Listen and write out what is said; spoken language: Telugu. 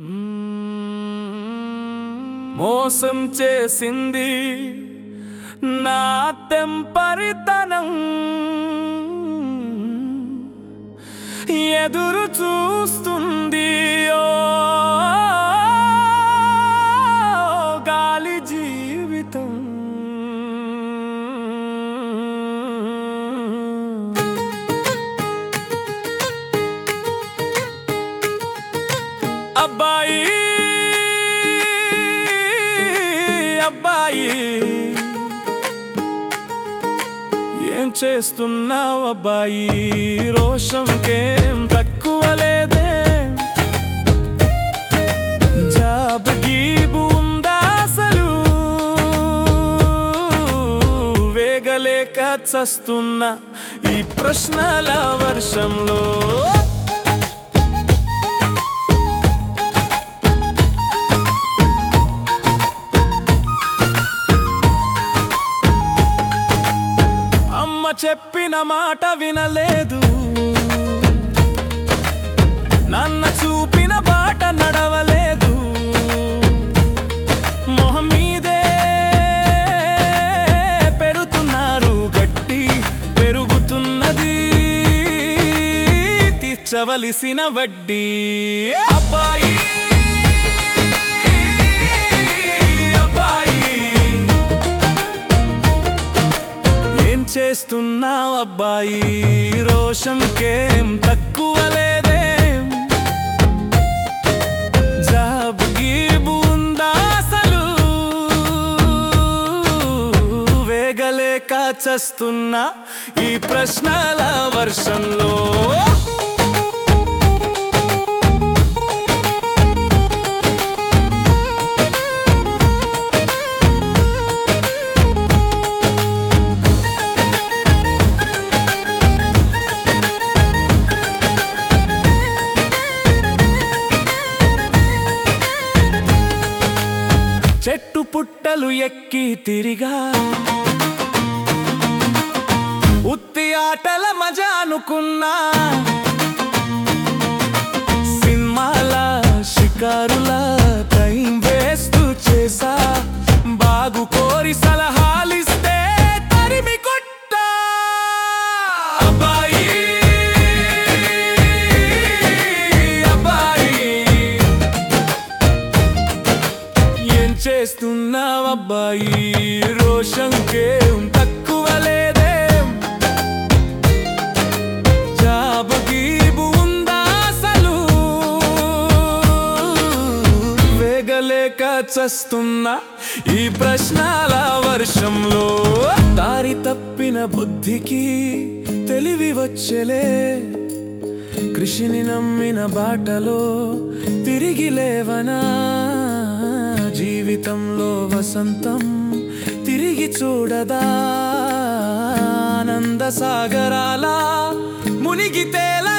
మోసం చేసింది నా తెంపరితనం ఎదురు చూస్తుంది ఓ గాలి జీవితం అబ్బాయి అబ్బాయి ఏం చేస్తున్నావు అబ్బాయి రోషంకేం తక్కువ లేదే జాబ్ గీబు ఉందా అసలు వేగలేక చస్తున్నా ఈ ప్రశ్నల వర్షంలో అమ్మ చెప్పిన మాట వినలేదు నాన్న చూపిన బాట నడవలేదు మొహం మీదే పెడుతున్నారు గట్టి పెరుగుతున్నది తీర్చవలసిన వడ్డీ అబ్బాయి అబ్బాయి ఏం చేస్తున్నావు అబ్బాయి రోషంకేం తక్కువ లేదే జాబ్ గీబు ఉందా అసలు వేగలేక చస్తున్నా ఈ ప్రశ్నల వర్షంలో చెట్టు పుట్టలు ఎక్కి తిరిగా ఉత్తి ఆటల మజా అనుకున్నా సినిమాల షికారుల టైం వేస్ట్ చేసా బాగు కోరి సలహాలిస్తే తరిమి కొట్టా అబ్బాయి అబ్బాయి ఏం చేస్తున్నావు అబ్బాయి రోషంకేం తక్కువ లేదే జాబు గీబు ఉందా అసలు వేగలేక చస్తున్నా ఈ ప్రశ్నల వర్షంలో దారి తప్పిన బుద్ధికి తెలివి వచ్చలే కృషిని నమ్మిన బాటలో తిరిగి లేవనా జీవితంలో వసంతం తిరిగి చూడదా ఆనంద సాగరాల మునిగి తేలా